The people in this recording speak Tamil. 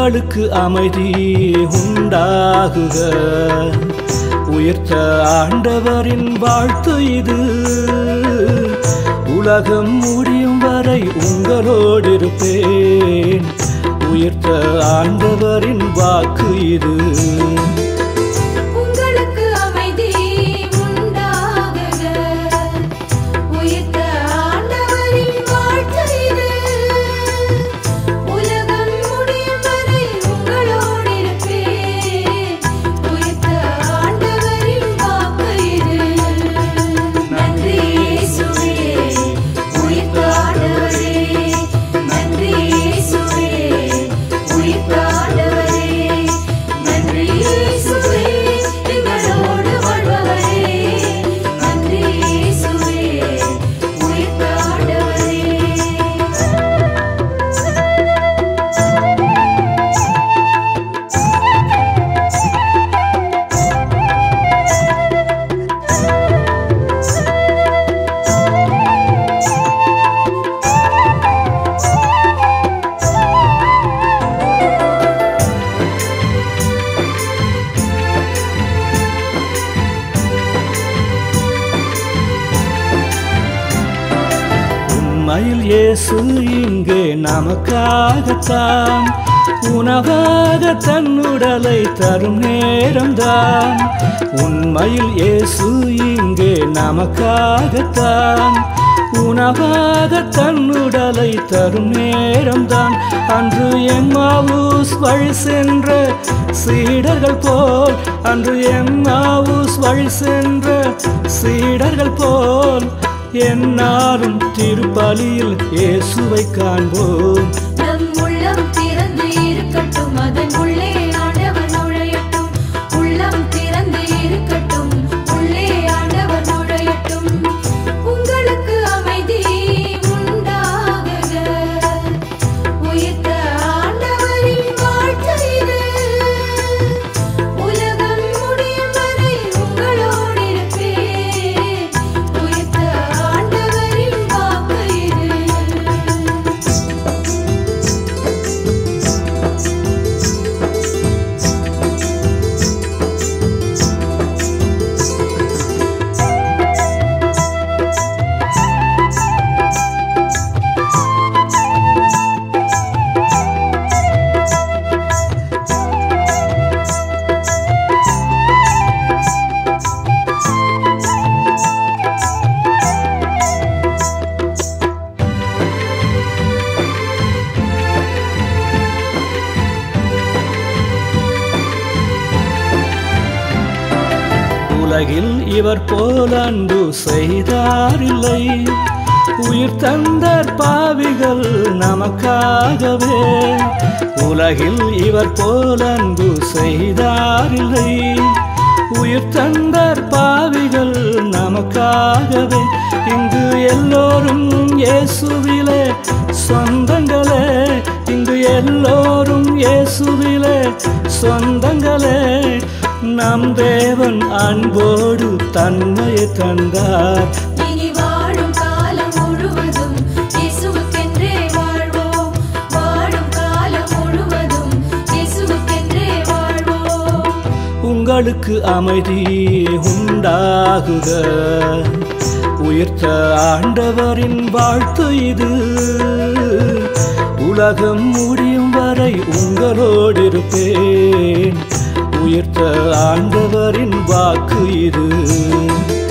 உங்களுக்கு அமைதி உண்டாகுக உயர்த்த ஆண்டவரின் வாழ்த்து இது உலகம் முடியும் வரை உங்களோடு இருப்பேன் உயர்த்த ஆண்டவரின் வாக்கு இது உங்களுக்கு அமைதி உண்டாகுக உயிர்த்த ஆண்டவரின் வாழ்த்து இது உலகம் முடியும் வரை உங்களோடு இருப்பேன் உயிர்த்த ஆண்டவரின் வாக்கு இது நன்றி இயேசுவே உயிர்த்த ஆண்டவரே நன்றி இயேசுவே உயிர்த்த ஆண்டவரே நன்றி இயேசுவே எங்களோடு வாழ்பவரே நன்றி இயேசுவே உயிர்த்த ஆண்டவரே உண்மையில் இயேசு இங்கே நமக்காகத்தான் உணவாக தன்னுடலை தரும் நேரம்தான் உண்மையில் இயேசு இங்கே நமக்காகத்தான் உணவாக தன்னுடலை தரும் நேரம்தான் அன்று எம்மாவூஸ் வழி சென்ற சீடர்கள் போல் அன்று எம்மாவூஸ் வழி சென்ற சீடர்கள் போல் என்னாலும் திருப்பலியில் இயேசுவை காண்போம் நம் உள்ளம் திறந்து இருக்கட்டும் அதன் உள்ளே ஆண்டவர் நுழையட்டும் உள்ளம் திறந்து இருக்கட்டும் உள்ளே ஆண்டவர் நுழையட்டும் உங்களுக்கு அமைதி உண்டாகுக உயிர்த்த ஆண்டவரின் வாழ்த்து இது உலகம் முடியும் வரை உங்களோடு இருப்பேன் உயிர்த்த ஆண்டவரின் வாக்கு இது உலகில் இவர் போல் அன்பு செய்தாரில்லை உயிர் தந்தார் பாவிகள் நமக்காகவே உலகில் இவர் போல் அன்பு செய்தாரில்லை உயிர் தந்தார் பாவிகள் நமக்காகவே இங்கு எல்லோரும் இயேசுவிலே சொந்தங்களே இங்கு எல்லோரும் இயேசுவிலே சொந்தங்களே நம் தேவன் அன்போடு தன்மையை தந்தார் இனி வாழும் காலம் முழுவதும் இயேசுவுக்கென்றே வாழ்வோம் வாழும் காலம் முழுவதும் இயேசுவுக்கென்றே வாழ்வோம் உங்களுக்கு அமைதி உண்டாகுக உயர்த்த ஆண்டவரின் வாழ்த்து இது உலகம் முடியும் வரை உங்களோடு இருப்பேன் உயர்த்த ஆண்டவரின் வாக்கு இது